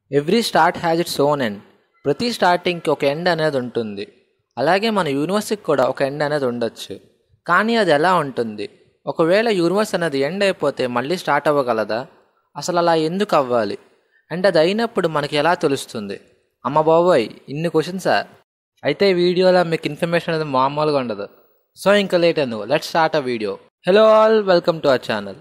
every start has its own end ప్రతి స్టార్టింగ్కి ఒక ఎండ్ అనేది ఉంటుంది అలాగే మన యూనివర్స్కి కూడా ఒక ఎండ్ అనేది ఉండొచ్చు కానీ అది ఎలా ఉంటుంది ఒకవేళ యూనివర్స్ అనేది ఎండ్ అయిపోతే మళ్ళీ స్టార్ట్ అవ్వగలదా అసలు అలా ఎందుకు అవ్వాలి అండ్ అది అయినప్పుడు మనకి ఎలా తెలుస్తుంది అమ్మ బాబోయ్ ఇన్ని క్వశ్చన్సా అయితే ఈ వీడియోలో మీకు ఇన్ఫర్మేషన్ అనేది మామూలుగా ఉండదు సో ఇంకా లేట్ ఎందుకు let start a video hello all welcome to our channel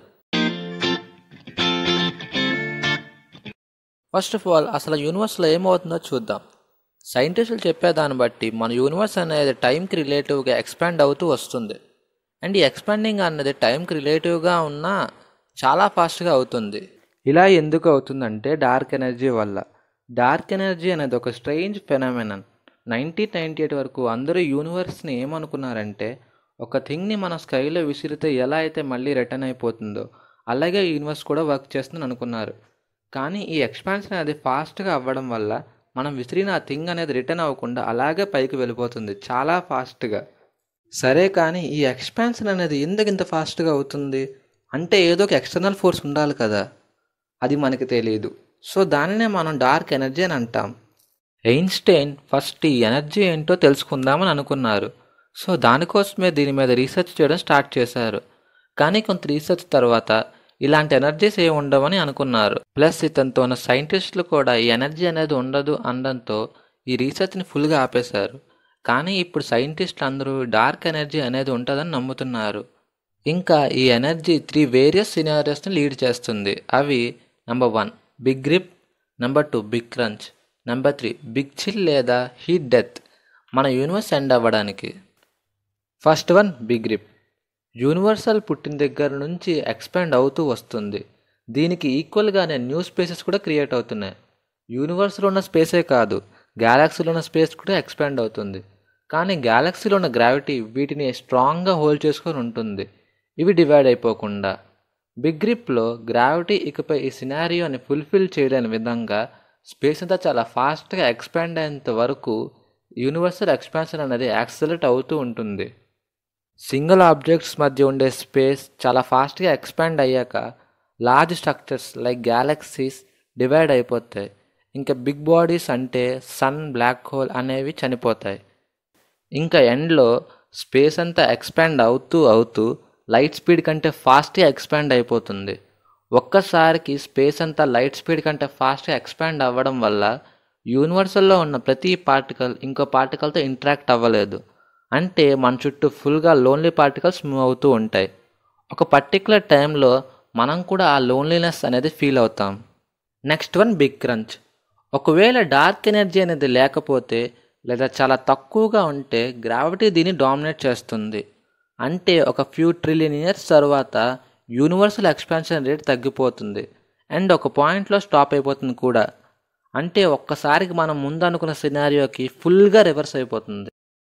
first of all అసలు యూనివర్స్లో ఏమవుతుందో చూద్దాం సైంటిస్టులు చెప్పేదాన్ని బట్టి మన యూనివర్స్ అనేది టైంకి రిలేటివ్గా ఎక్స్పాండ్ అవుతూ వస్తుంది అండ్ ఈ ఎక్స్పాండింగ్ అనేది టైంకి రిలేటివ్గా ఉన్నా చాలా ఫాస్ట్గా అవుతుంది ఇలా ఎందుకు అవుతుందంటే డార్క్ ఎనర్జీ వల్ల డార్క్ ఎనర్జీ అనేది ఒక strange phenomenon nineteen ninety eight వరకు అందరూ యూనివర్స్ని ఏమనుకున్నారంటే ఒక థింగ్ని మన స్కైలో విసిరితే ఎలా అయితే మళ్ళీ రిటర్న్ అయిపోతుందో అలాగే యూనివర్స్ కూడా వర్క్ చేస్తుందని అనుకున్నారు కానీ ఈ ఎక్స్పాన్షన్ అనేది ఫాస్ట్గా అవ్వడం వల్ల మనం విసిరిన ఆ థింగ్ అనేది రిటర్న్ అవ్వకుండా అలాగే పైకి వెళ్ళిపోతుంది చాలా ఫాస్ట్గా సరే కానీ ఈ ఎక్స్పాన్షన్ అనేది ఎందుకు ఇంత ఫాస్ట్గా అవుతుంది అంటే ఏదో ఒక ఎక్స్టర్నల్ ఫోర్స్ ఉండాలి కదా అది మనకి తెలియదు సో దానినే మనం డార్క్ ఎనర్జీ అని అంటాం ఎయిన్స్టైన్ ఫస్ట్ ఈ ఎనర్జీ ఏంటో తెలుసుకుందామని అనుకున్నారు సో దానికోసమే దీని మీద రీసెర్చ్ చేయడం స్టార్ట్ చేశారు కానీ కొంత రీసెర్చ్ తర్వాత ఇలాంటి ఎనర్జీస్ ఏమి ఉండవని అనుకున్నారు ప్లస్ ఇతనితో ఉన్న సైంటిస్టులు కూడా ఈ ఎనర్జీ అనేది ఉండదు అనడంతో ఈ రీసెర్చ్ని ఫుల్గా ఆపేశారు కానీ ఇప్పుడు సైంటిస్టులు అందరూ డార్క్ ఎనర్జీ అనేది ఉంటుందని నమ్ముతున్నారు ఇంకా ఈ ఎనర్జీ త్రీ వేరియస్ సినారియోస్ని లీడ్ చేస్తుంది అవి number one big rip number two big crunch number three big chill లేదా హీట్ డెత్ మన యూనివర్స్ ఎండ్ అవ్వడానికి first one big rip universal పుట్టిన దగ్గర నుంచి ఎక్స్పాండ్ అవుతూ వస్తుంది దీనికి ఈక్వల్గానే న్యూ స్పేసెస్ కూడా క్రియేట్ అవుతున్నాయి యూనివర్స్లో ఉన్న స్పేసే కాదు గ్యాలక్సీలో ఉన్న స్పేస్ కూడా ఎక్స్పాండ్ అవుతుంది కానీ గ్యాలక్సీలో ఉన్న గ్రావిటీ వీటిని స్ట్రాంగ్గా హోల్డ్ చేసుకొని ఉంటుంది ఇవి డివైడ్ అయిపోకుండా బిగ్ గ్రిప్లో గ్రావిటీ ఇకపై ఈ సినారియోని ఫుల్ఫిల్ చేయలేని విధంగా స్పేస్ అంతా చాలా ఫాస్ట్గా ఎక్స్పాండ్ అయ్యేంత వరకు యూనివర్సల్ ఎక్స్పాన్షన్ అనేది యాక్సలరేట్ అవుతూ ఉంటుంది సింగిల్ ఆబ్జెక్ట్స్ మధ్య ఉండే స్పేస్ చాలా ఫాస్ట్గా ఎక్స్పాండ్ అయ్యాక large structures like galaxies divide అయిపోతాయి ఇంకా బిగ్ బాడీస్ అంటే సన్ బ్లాక్ హోల్ అనేవి చనిపోతాయి ఇంకా ఎండ్లో స్పేస్ అంతా ఎక్స్పాండ్ అవుతూ అవుతూ లైట్ స్పీడ్ కంటే ఫాస్ట్గా ఎక్స్పాండ్ అయిపోతుంది ఒక్కసారికి స్పేస్ అంతా లైట్ స్పీడ్ కంటే ఫాస్ట్గా ఎక్స్పాండ్ అవ్వడం వల్ల యూనివర్సల్లో ఉన్న ప్రతి పార్టికల్ ఇంకో పార్టికల్తో ఇంటరాక్ట్ అవ్వలేదు అంటే మన చుట్టూ ఫుల్గా లోన్లీ పార్టికల్స్ మూవ్ అవుతూ ఉంటాయి ఒక పర్టికులర్ టైంలో మనం కూడా ఆ లోన్లీనెస్ అనేది ఫీల్ అవుతాం నెక్స్ట్ వన్ బిగ్ క్రంచ్ ఒకవేళ డార్క్ ఎనర్జీ అనేది లేకపోతే లేదా చాలా తక్కువగా ఉంటే గ్రావిటీ దీన్ని డామినేట్ చేస్తుంది అంటే ఒక ఫ్యూ ట్రిలియన్ ఇయర్స్ తర్వాత యూనివర్సల్ ఎక్స్పాన్షన్ రేట్ తగ్గిపోతుంది అండ్ ఒక పాయింట్లో స్టాప్ అయిపోతుంది కూడా అంటే ఒక్కసారికి మనం ముందు అనుకున్న సినారియోకి ఫుల్గా రివర్స్ అయిపోతుంది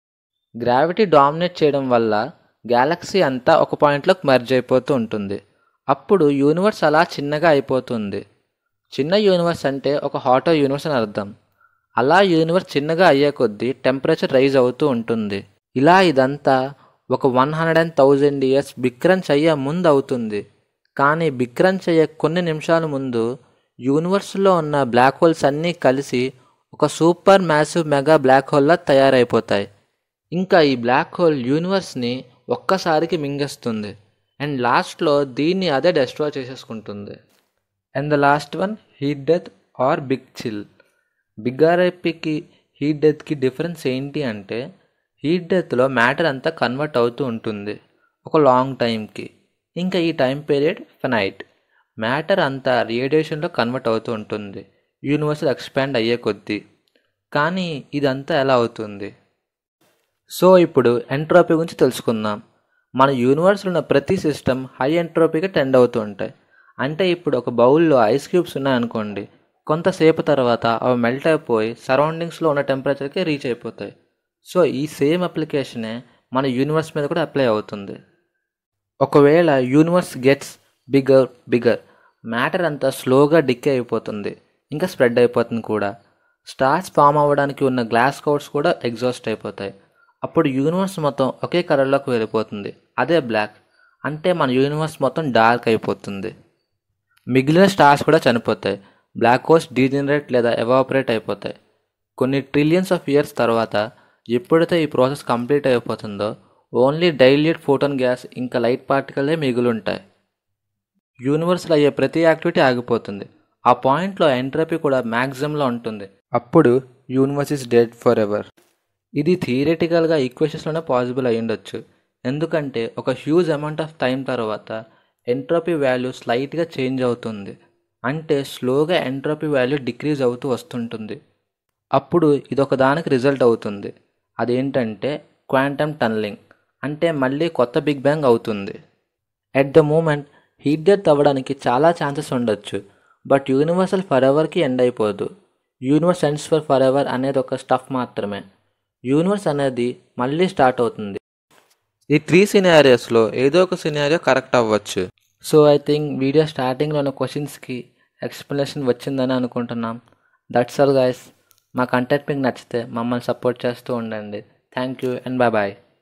గ్రావిటీ డామినేట్ చేయడం వల్ల గ్యాలక్సీ అంతా ఒక పాయింట్లోకి మెర్జ్ అయిపోతూ ఉంటుంది అప్పుడు యూనివర్స్ అలా చిన్నగా అయిపోతుంది చిన్న యూనివర్స్ అంటే ఒక హాటో యూనివర్స్ అని అర్థం అలా యూనివర్స్ చిన్నగా అయ్యే కొద్దీ టెంపరేచర్ రైజ్ అవుతూ ఉంటుంది ఇలా ఇదంతా ఒక one hundred and thousand years big crunch అయ్యే ముందు అవుతుంది కానీ బిక్రంచ్ అయ్యే కొన్ని నిమిషాల ముందు యూనివర్స్లో ఉన్న బ్లాక్ హోల్స్ అన్నీ కలిసి ఒక సూపర్ మ్యాసివ్ మెగా బ్లాక్ హోల్లా తయారైపోతాయి ఇంకా ఈ బ్లాక్ హోల్ యూనివర్స్ని ఒక్కసారికి మింగేస్తుంది అండ్ లాస్ట్లో దీన్ని అదే డెస్ట్రాయ్ చేసేసుకుంటుంది and the last one heat death or big chill big ఆర్ఐపికి హీట్ డెత్కి డిఫరెన్స్ ఏంటి అంటే హీట్ డెత్లో మ్యాటర్ అంతా కన్వర్ట్ అవుతూ ఉంటుంది ఒక లాంగ్ టైంకి ఇంకా ఈ టైం పీరియడ్ ఫెనైట్ మ్యాటర్ అంతా రేడియేషన్లో కన్వర్ట్ అవుతూ ఉంటుంది యూనివర్సల్ ఎక్స్పాండ్ అయ్యే కొద్దీ కానీ ఇదంతా ఎలా అవుతుంది సో ఇప్పుడు ఎంట్రోపీ గురించి తెలుసుకుందాం మన యూనివర్స్లో ఉన్న ప్రతి సిస్టమ్ హై ఎంట్రోపీగా టెండ్ అవుతూ ఉంటాయి అంటే ఇప్పుడు ఒక బౌల్లో ఐస్ క్యూబ్స్ ఉన్నాయనుకోండి కొంతసేపు తర్వాత అవి మెల్ట్ అయిపోయి సరౌండింగ్స్లో ఉన్న టెంపరేచర్కి రీచ్ అయిపోతాయి సో ఈ సేమ్ అప్లికేషనే మన యూనివర్స్ మీద కూడా అప్లై అవుతుంది ఒకవేళ universe gets bigger bigger matter అంతా స్లోగా డిక్కే అయిపోతుంది ఇంకా స్ప్రెడ్ అయిపోతుంది కూడా స్టార్స్ ఫామ్ అవ్వడానికి ఉన్న గ్లాస్ కౌట్స్ కూడా ఎగ్జాస్ట్ అయిపోతాయి అప్పుడు యూనివర్స్ మొత్తం ఒకే కలర్లోకి వెళ్ళిపోతుంది అదే బ్లాక్ అంటే మన యూనివర్స్ మొత్తం డార్క్ అయిపోతుంది మిగిలిన స్టార్స్ కూడా చనిపోతాయి బ్లాక్ హోల్స్ డీజనరేట్ లేదా ఎవాపరేట్ అయిపోతాయి కొన్ని ట్రిలియన్స్ ఆఫ్ ఇయర్స్ తర్వాత ఎప్పుడైతే ఈ ప్రాసెస్ కంప్లీట్ అయిపోతుందో ఓన్లీ డైల్యూట్ ఫోటోన్ గ్యాస్ ఇంకా లైట్ పార్టికలే మిగిలి ఉంటాయి యూనివర్స్లో అయ్యే ప్రతి యాక్టివిటీ ఆగిపోతుంది ఆ పాయింట్లో ఎంట్రపీ కూడా మ్యాక్సిమంలో ఉంటుంది అప్పుడు universe is dead forever ఇది థియరిటికల్గా ఈక్వేషన్స్లోనే పాసిబుల్ అయి ఉండొచ్చు ఎందుకంటే ఒక హ్యూజ్ అమౌంట్ ఆఫ్ టైం తర్వాత ఎంట్రోపీ వాల్యూ స్లైట్గా చేంజ్ అవుతుంది అంటే స్లోగా ఎంట్రోపీ వాల్యూ డిక్రీజ్ అవుతూ వస్తుంటుంది అప్పుడు ఇది ఒక దానికి రిజల్ట్ అవుతుంది అదేంటంటే క్వాంటమ్ టన్నలింగ్ అంటే మళ్ళీ కొత్త బిగ్ బ్యాంగ్ అవుతుంది at the moment heat death అవ్వడానికి చాలా ఛాన్సెస్ ఉండొచ్చు బట్ యూనివర్సల్ ఫర్ ఎవర్కి ఎండ్ అయిపోదు universe ends for forever అనేది ఒక స్టఫ్ మాత్రమే యూనివర్స్ అనేది మళ్ళీ స్టార్ట్ అవుతుంది ఈ త్రీ సినారియోస్లో ఏదో ఒక సినారియో కరెక్ట్ అవ్వచ్చు సో ఐ థింక్ వీడియో స్టార్టింగ్లో ఉన్న క్వశ్చన్స్కి ఎక్స్ప్లెనేషన్ వచ్చిందని అనుకుంటున్నాం దట్స్ ఆల్ గైస్ మా కంటెంట్ మీకు నచ్చితే మమ్మల్ని సపోర్ట్ చేస్తూ ఉండండి thank you and bye bye